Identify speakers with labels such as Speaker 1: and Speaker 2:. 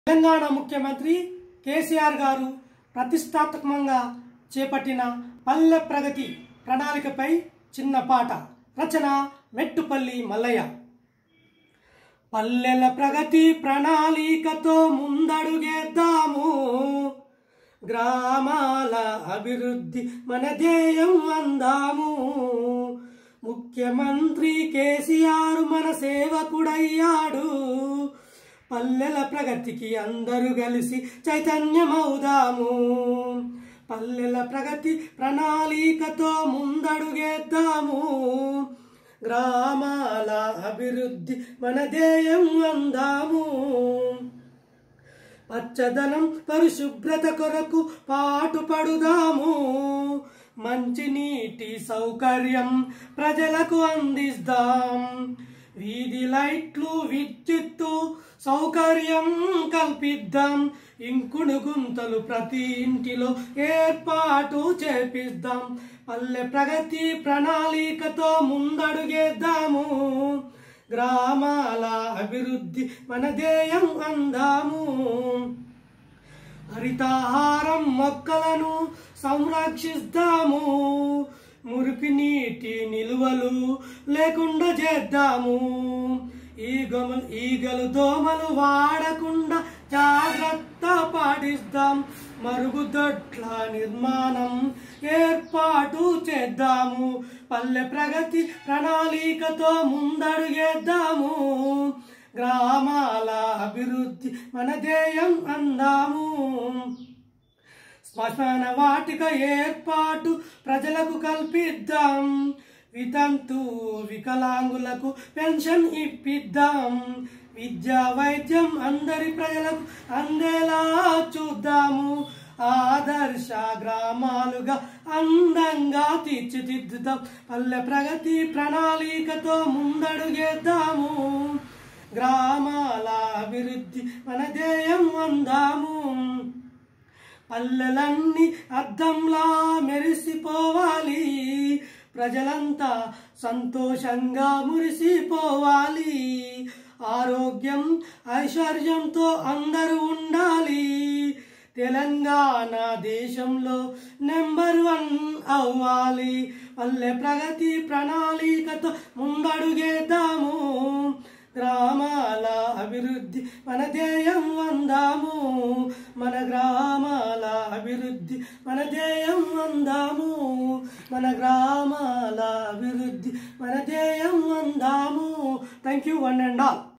Speaker 1: తెలంగాణ ముఖ్యమంత్రి కేసీఆర్ గారు ప్రతిష్టాత్మకంగా చేపట్టిన పల్లె ప్రగతి ప్రణాళికపై చిన్న పాట రచన మెట్టుపల్లి మల్లయ్య పల్లెల ప్రగతి ప్రణాళికతో ముందడుగేద్దాము గ్రామాల అభివృద్ధి మన ధ్యేయం అందాము ముఖ్యమంత్రి కేసీఆర్ మన సేవకుడయ్యాడు పల్లెల ప్రగతికి అందరూ కలిసి చైతన్యమవుదాము పల్లెల ప్రగతి ప్రణాళికతో ముందడుగేద్దాము గ్రామాల అభివృద్ధి మన ధ్యేయం అందాము పచ్చదనం పరిశుభ్రత కొరకు పాటుపడుదాము మంచినీటి సౌకర్యం ప్రజలకు అందిస్తాం వీధి లైట్లు విద్యుత్తు సౌకర్యం కల్పిద్దాం ఇంకుడు గుంతలు ప్రతి ఇంటిలో ఏర్పాటు చేపిద్దాం పల్లె ప్రగతి ప్రణాళికతో ముందడుగేద్దాము గ్రామాల అభివృద్ధి మన ధ్యేయం అందాము హరితాహారం మొక్కలను సంరక్షిస్తాము మురికి నీటి నిలువలు లేకుండా చేద్దాము ఈగలు ఈగలు దోమలు వాడకుండా జాగ్రత్త పాటిస్తాం మరుగుదొడ్ల నిర్మాణం ఏర్పాటు చేద్దాము పల్లె ప్రగతి ప్రణాళికతో ముందడుగేద్దాము గ్రామాల అభివృద్ధి మన ధ్యేయం అందాము శ్మశాన వాటిక ఏర్పాటు ప్రజలకు కల్పిద్దాం వితంతు వికలాంగులకు పెన్షన్ ఇప్పిద్దాం విద్యా వైద్యం అందరి ప్రజలకు అందేలా చూద్దాము ఆదర్శ గ్రామాలుగా అందంగా తీర్చిదిద్దుతాం పల్లె ప్రగతి ప్రణాళికతో ముందడుగేద్దాము గ్రామాల అభివృద్ధి మన ధ్యేయం అందాము పల్లెలన్నీ అద్దంలా మెరిసిపోవాలి ప్రజలంతా సంతోషంగా మురిసిపోవాలి ఆరోగ్యం ఐశ్వర్యంతో అందరూ ఉండాలి తెలంగాణ దేశంలో నెంబర్ వన్ అవ్వాలి పల్లె ప్రగతి ప్రణాళికతో ముందడుగేద్దాము గ్రామాల అభివృద్ధి మన ధ్యేయం అందాము మన గ్రామాల అభివృద్ధి మన ధ్యేయం అందాము మన గ్రామాల అభివృద్ధి మన ధ్యేయం అందాము thank you one and all